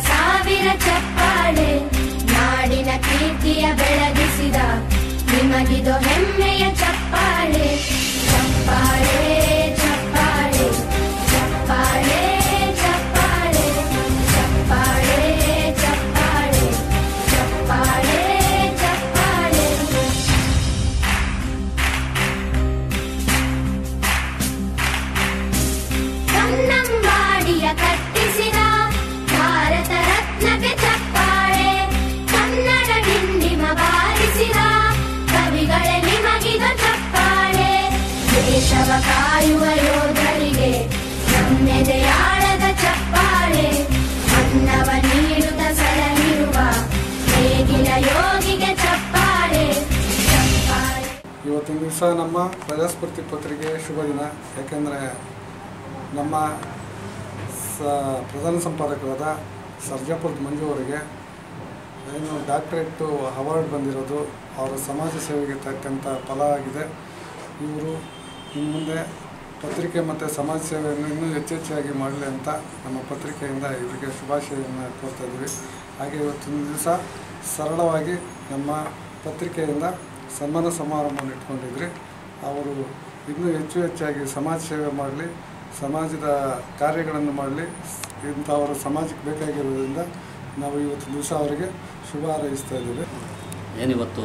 ಸಾವಿರ ಚಪ್ಪಾಳೆ ನಾಡಿನ ಕೀರ್ತಿಯ ಬೆಳಗಿಸಿದ ನಿಮಗಿದು ಹೆಮ್ಮೆಯ ಚಪ್ಪಾಳೆ ಚಪ್ಪಾಳೆ ಚಪ್ಪಾಳೆ ಚಪ್ಪಾಳೆ ಚಪ್ಪಾಳೆ ಚಪ್ಪಾಳೆ ಚಪ್ಪಾಳೆ ಚಪ್ಪಾಳೆ ಚಪ್ಪಾಳೆ ಕನ್ನಂಬಾಡಿಯ ಕಟ್ಟಿಸಿದ ಭಾರತ ರತ್ನಕ್ಕೆ ಚಪ್ಪಾಳೆ ಕನ್ನಡ ಡಿಂಡಿಮ ಬಾರಿಸಿದ ಕವಿಗಳೇ ನಿಮಗಿದ ಚಪ್ಪಾಳೆ ದೇಶವ ಕಾಯುವ ಯೋಧರಿಗೆ ನಮ್ಮೆದೆಯಾಳದ ಚಪ್ಪಾಳೆ ಅನ್ನವ ನೀಡುತ್ತ ಸಲಹಿರುವ ನೇಗಿಲ ಯೋಗಿಗೆ ಚಪ್ಪಾಳೆ ಚಪ್ಪಾಳೆ ಇವತ್ತಿನ ದಿವಸ ನಮ್ಮ ಪ್ರಜಾಸ್ಫೂರ್ತಿ ಪತ್ರಿಕೆ ಶುಭ ದಿನ ಯಾಕೆಂದರೆ ನಮ್ಮ ಸ ಪ್ರಧಾನ ಸಂಪಾದಕರಾದ ಸರ್ಜಾಪುರದ ಮಂಜು ಅವರಿಗೆ ಏನು ಡಾಕ್ಟ್ರೇಟು ಅವಾರ್ಡ್ ಬಂದಿರೋದು ಅವರ ಸಮಾಜ ಸೇವೆಗೆ ತಕ್ಕಂಥ ಫಲ ಆಗಿದೆ ಇವರು ಇನ್ನು ಮುಂದೆ ಪತ್ರಿಕೆ ಮತ್ತು ಸಮಾಜ ಸೇವೆಯನ್ನು ಇನ್ನೂ ಹೆಚ್ಚು ಹೆಚ್ಚಾಗಿ ಮಾಡಲಿ ಅಂತ ನಮ್ಮ ಪತ್ರಿಕೆಯಿಂದ ಇವರಿಗೆ ಶುಭಾಶಯವನ್ನು ಕೋರ್ತಾ ಇದ್ದೀವಿ ಹಾಗೆ ಇವತ್ತಿನ ದಿವಸ ಸರಳವಾಗಿ ನಮ್ಮ ಪತ್ರಿಕೆಯಿಂದ ಸನ್ಮಾನ ಸಮಾರಂಭವನ್ನು ಇಟ್ಕೊಂಡಿದ್ರಿ ಅವರು ಇನ್ನೂ ಹೆಚ್ಚು ಹೆಚ್ಚಾಗಿ ಸಮಾಜ ಸೇವೆ ಮಾಡಲಿ ಸಮಾಜದ ಕಾರ್ಯಗಳನ್ನು ಮಾಡಲಿ ಇಂಥವರು ಸಮಾಜಕ್ಕೆ ಬೇಕಾಗಿರೋದ್ರಿಂದ ನಾವು ಇವತ್ತು ದಿವಸ ಅವರಿಗೆ ಶುಭ ಹಾರೈಸ್ತಾ ಇದ್ದೀವಿ ಏನಿವತ್ತು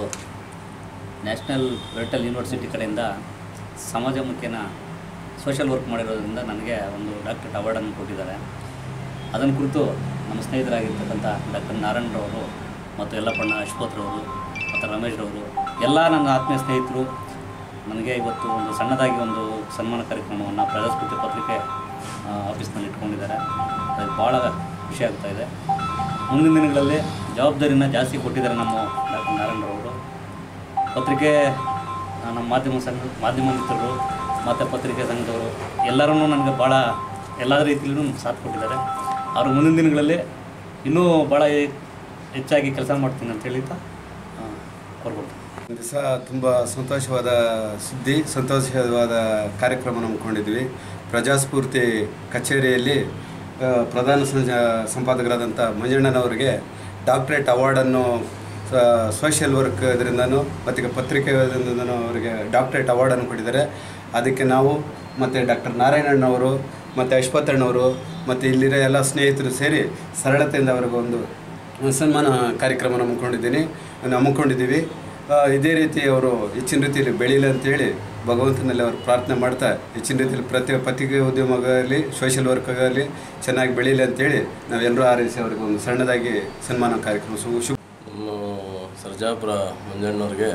ನ್ಯಾಷನಲ್ ವೆರ್ಟಲ್ ಯೂನಿವರ್ಸಿಟಿ ಕಡೆಯಿಂದ ಸಮಾಜಮುಖಿನ ಸೋಷಿಯಲ್ ವರ್ಕ್ ಮಾಡಿರೋದ್ರಿಂದ ನನಗೆ ಒಂದು ಡಾಕ್ಟರೇಟ್ ಅವಾರ್ಡನ್ನು ಕೊಟ್ಟಿದ್ದಾರೆ ಅದನ್ನು ಕುರಿತು ನಮ್ಮ ಸ್ನೇಹಿತರಾಗಿರ್ತಕ್ಕಂಥ ಡಾಕ್ಟರ್ ನಾರಾಯಣರವರು ಮತ್ತು ಯಲ್ಲಪ್ಪಣ್ಣ ಅಶ್ವಥ್ರವರು ಮತ್ತು ರಮೇಶ್ರವರು ಎಲ್ಲ ನನ್ನ ಆತ್ಮೀಯ ಸ್ನೇಹಿತರು ನನಗೆ ಇವತ್ತು ಒಂದು ಸಣ್ಣದಾಗಿ ಒಂದು ಸನ್ಮಾನ ಕಾರ್ಯಕ್ರಮವನ್ನು ಪ್ರಜಾಸ್ಫೂರ್ತಿ ಪತ್ರಿಕೆ ಆ, ಆಫೀಸ್ನಲ್ಲಿ ಇಟ್ಕೊಂಡಿದ್ದಾರೆ ಅದಕ್ಕೆ ಭಾಳ ಖುಷಿ ಆಗ್ತಾ ಇದೆ ಮುಂದಿನ ದಿನಗಳಲ್ಲಿ ಜವಾಬ್ದಾರಿನ ಜಾಸ್ತಿ ಕೊಟ್ಟಿದ್ದಾರೆ ನಮ್ಮ ಡಾಕ್ಟರ್ ನಾರಾಯಣರವರು ಪತ್ರಿಕೆ ಆ, ನಮ್ಮ ಮಾಧ್ಯಮ ಸಂಘ ಮಾಧ್ಯಮ ಮಿತ್ರರು ಮತ್ತು ಪತ್ರಿಕೆ ಸಂಘದವರು ಎಲ್ಲರೂ ನನಗೆ ಭಾಳ ಎಲ್ಲ ರೀತಿಯಲ್ಲೂ ಸಾಥ್ ಕೊಟ್ಟಿದ್ದಾರೆ ಅವರು ಮುಂದಿನ ದಿನಗಳಲ್ಲಿ ಇನ್ನೂ ಭಾಳ ಹೆಚ್ಚಾಗಿ ಕೆಲಸ ಮಾಡ್ತೀನಿ ಅಂತ ಹೇಳಿದ್ದ ಕೋರ್ಕೊಳ್ತೀನಿ ದಿವಸ ತುಂಬ ಸಂತೋಷವಾದ ಸುದ್ದಿ ಸಂತೋಷವಾದ ಕಾರ್ಯಕ್ರಮ ಹಮ್ಮಿಕೊಂಡಿದ್ವಿ ಪ್ರಜಾಸ್ಫೂರ್ತಿ ಕಚೇರಿಯಲ್ಲಿ ಆ, ಪ್ರಧಾನ ಸಂಜ ಸಂಪಾದಕರಾದಂಥ ಮಂಜಣ್ಣನವರಿಗೆ ಡಾಕ್ಟ್ರೇಟ್ ಅವಾರ್ಡನ್ನು ಸೋಷಿಯಲ್ ವರ್ಕ್ ಇದರಿಂದನೂ ಮತ್ತು ಈಗ ಪತ್ರಿಕೆಯಿಂದನೂ ಅವರಿಗೆ ಡಾಕ್ಟ್ರೇಟ್ ಅವಾರ್ಡನ್ನು ಕೊಟ್ಟಿದ್ದಾರೆ ಅದಕ್ಕೆ ನಾವು ಮತ್ತು ಡಾಕ್ಟರ್ ನಾರಾಯಣಣ್ಣವರು ಮತ್ತು ಅಶ್ವಥಣ್ಣವರು ಮತ್ತು ಇಲ್ಲಿರೋ ಎಲ್ಲ ಸ್ನೇಹಿತರು ಸೇರಿ ಸರಳತೆಯಿಂದ ಅವರಿಗೆ ಒಂದು ಸನ್ಮಾನ ಕಾರ್ಯಕ್ರಮ ಹಮ್ಮಿಕೊಂಡಿದ್ದೀನಿ ಹಮ್ಮಿಕೊಂಡಿದ್ದೀವಿ ಆ, ಇದೇ ರೀತಿ ಅವರು ಹೆಚ್ಚಿನ ರೀತಿಯಲ್ಲಿ ಬೆಳೀಲಿ ಅಂತೇಳಿ ಭಗವಂತನಲ್ಲಿ ಅವರು ಪ್ರಾರ್ಥನೆ ಮಾಡ್ತಾ ಹೆಚ್ಚಿನ ರೀತಿಯಲ್ಲಿ ಪ್ರತಿ ಪತ್ರಿಕೆ ಉದ್ಯಮ ಆಗಲಿ ಸೋಷಿಯಲ್ ವರ್ಕ್ ಆಗಲಿ ಚೆನ್ನಾಗಿ ಬೆಳೀಲಿ ಅಂತೇಳಿ ನಾವೆಲ್ಲರೂ ಆರೈಸಿ ಅವ್ರಿಗೆ ಒಂದು ಸಣ್ಣದಾಗಿ ಸನ್ಮಾನ ಕಾರ್ಯಕ್ರಮ ಶು ಶು ನಮ್ಮ ಸರ್ಜಾಪುರ ಮಂಜಣ್ಣವ್ರಿಗೆ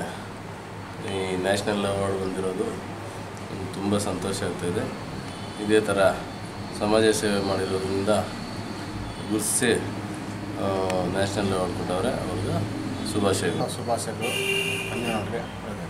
ಈ ನ್ಯಾಷನಲ್ ಅವಾರ್ಡ್ ಬಂದಿರೋದು ತುಂಬ ಸಂತೋಷ ಆಗ್ತಾಯಿದೆ ಇದೇ ಥರ ಸಮಾಜ ಸೇವೆ ಮಾಡಿರೋದ್ರಿಂದ ಗುರುತಿಸಿ ನ್ಯಾಷನಲ್ ಅವಾರ್ಡ್ ಕೊಟ್ಟವ್ರೆ ಅವ್ರಿಗೆ ಶುಭಾಶಯಗಳು ಶುಭಾಶಯಗಳು ಮಂಜಣ್ಣವ್ರಿಗೆ